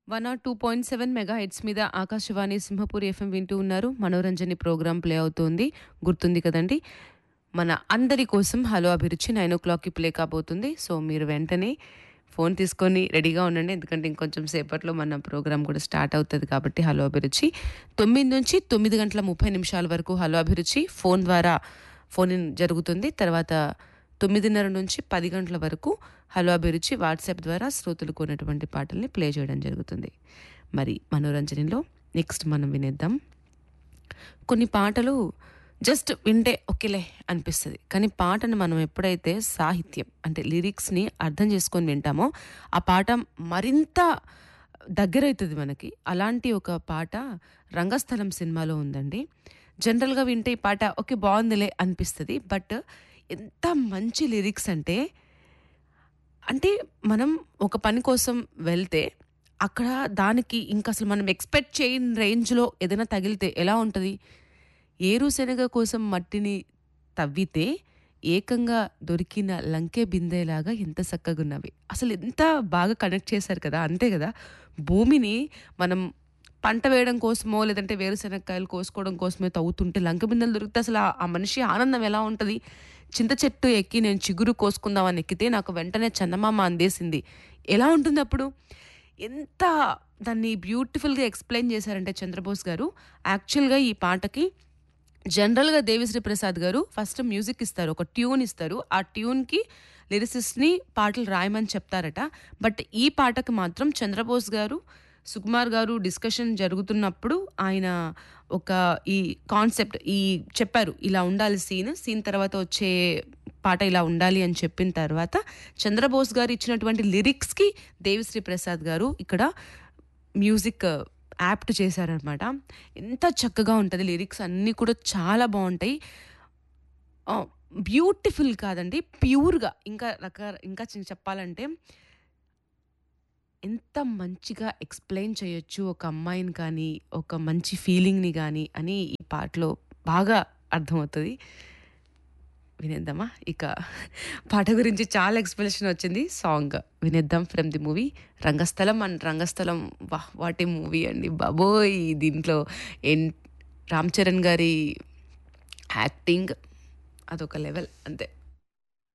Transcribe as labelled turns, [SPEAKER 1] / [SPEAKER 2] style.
[SPEAKER 1] one R two point seven megahertz మీద Akashvani Simhapuri FM వింటూ ఉన్నారు మనోరంజని ప్రోగ్రాం ప్లే అవుతుంది గుర్తుంది కదండి మన అందరి కోసం హలో అభిరుచి నైన్ ఓ క్లాక్కి ప్లే కాబోతుంది సో మీరు వెంటనే ఫోన్ తీసుకొని రెడీగా ఉండండి ఎందుకంటే ఇంకొంచెం సేపట్లో మన ప్రోగ్రామ్ కూడా స్టార్ట్ అవుతుంది కాబట్టి హలో అభిరుచి తొమ్మిది నుంచి తొమ్మిది గంటల ముప్పై నిమిషాల వరకు హలో అభిరుచి ఫోన్ ద్వారా ఫోన్ ఇన్ జరుగుతుంది తర్వాత తొమ్మిదిన్నర నుంచి పది గంటల వరకు హలో అభిరుచి వాట్సాప్ ద్వారా శ్రోతలు కొన్నటువంటి పాటల్ని ప్లే చేయడం జరుగుతుంది మరి మనోరంజనిలో నెక్స్ట్ మనం వినేద్దాం కొన్ని పాటలు జస్ట్ వింటే ఓకేలే అనిపిస్తుంది కానీ పాటను మనం ఎప్పుడైతే సాహిత్యం అంటే లిరిక్స్ని అర్థం చేసుకొని వింటామో ఆ పాట మరింత దగ్గరవుతుంది మనకి అలాంటి ఒక పాట రంగస్థలం సినిమాలో ఉందండి జనరల్గా వింటే ఈ పాట ఓకే బాగుందిలే అనిపిస్తుంది బట్ ఎంత మంచి లిరిక్స్ అంటే అంటే మనం ఒక పని కోసం వెళ్తే అక్కడ దానికి ఇంకా అసలు మనం ఎక్స్పెక్ట్ చేయని రేంజ్లో ఏదైనా తగిలితే ఎలా ఉంటుంది ఏరు శనగ కోసం మట్టిని తవ్వితే ఏకంగా దొరికిన లంకే బిందెలాగా ఎంత చక్కగా ఉన్నవి అసలు ఎంత బాగా కనెక్ట్ చేశారు కదా అంతే కదా భూమిని మనం పంట వేయడం కోసమో లేదంటే వేరుశనగకాయలు కోసుకోవడం కోసమో తవ్వుతుంటే లంక బిందెలు దొరికితే అసలు ఆ- ఆ మనిషి ఆనందం ఎలా ఉంటుంది చింత చెట్టు ఎక్కి నేను చిగురు కోసుకుందామని ఎక్కితే నాకు వెంటనే చందమామ అందేసింది ఎలా ఉంటుంది అప్పుడు ఎంత దాన్ని బ్యూటిఫుల్గా ఎక్స్ప్లెయిన్ చేశారంటే చంద్రబోస్ గారు యాక్చువల్గా ఈ పాటకి జనరల్గా దేవిశ్రీ ప్రసాద్ గారు ఫస్ట్ మ్యూజిక్ ఇస్తారు ఒక ట్యూన్ ఇస్తారు ఆ ట్యూన్కి లిరిసిస్ట్ని పాటలు రాయమని చెప్తారట బట్ ఈ పాటకి మాత్రం చంద్రబోస్ గారు సుకుమార్ గారు డిస్కషన్ జరుగుతున్నప్పుడు ఆయన ఒక ఈ కాన్సెప్ట్ ఈ చెప్పారు ఇలా ఉండాలి సీన్ సీన్ తర్వాత వచ్చే పాట ఇలా ఉండాలి అని చెప్పిన తర్వాత చంద్రబోస్ గారు ఇచ్చినటువంటి లిరిక్స్కి దేవిశ్రీ ప్రసాద్ గారు ఇక్కడ మ్యూజిక్ యాప్ట్ చేశారనమాట ఎంత చక్కగా ఉంటుంది లిరిక్స్ అన్నీ కూడా చాలా బాగుంటాయి బ్యూటిఫుల్ కాదండి ప్యూర్గా ఇంకా రక ఇంకా చి- చెప్పాలంటే ఎంత మంచిగా ఎక్స్ప్లెయిన్ చేయొచ్చు ఒక అమ్మాయిని కానీ ఒక మంచి ఫీలింగ్ని కానీ అని ఈ పాటలో బాగా అర్థమవుతుంది వినేద్దామా ఇక పాట గురించి చాలా ఎక్స్ప్లెనేషన్ వచ్చింది సాంగ్ వినేద్దాం from the movie Rangasthalam and Rangasthalam వా వాటి మూవీ అండి బాబోయ్ దీంట్లో ఎన్ రామ్ చరణ్ గారి యాక్టింగ్ అదొక లెవెల్ అంతే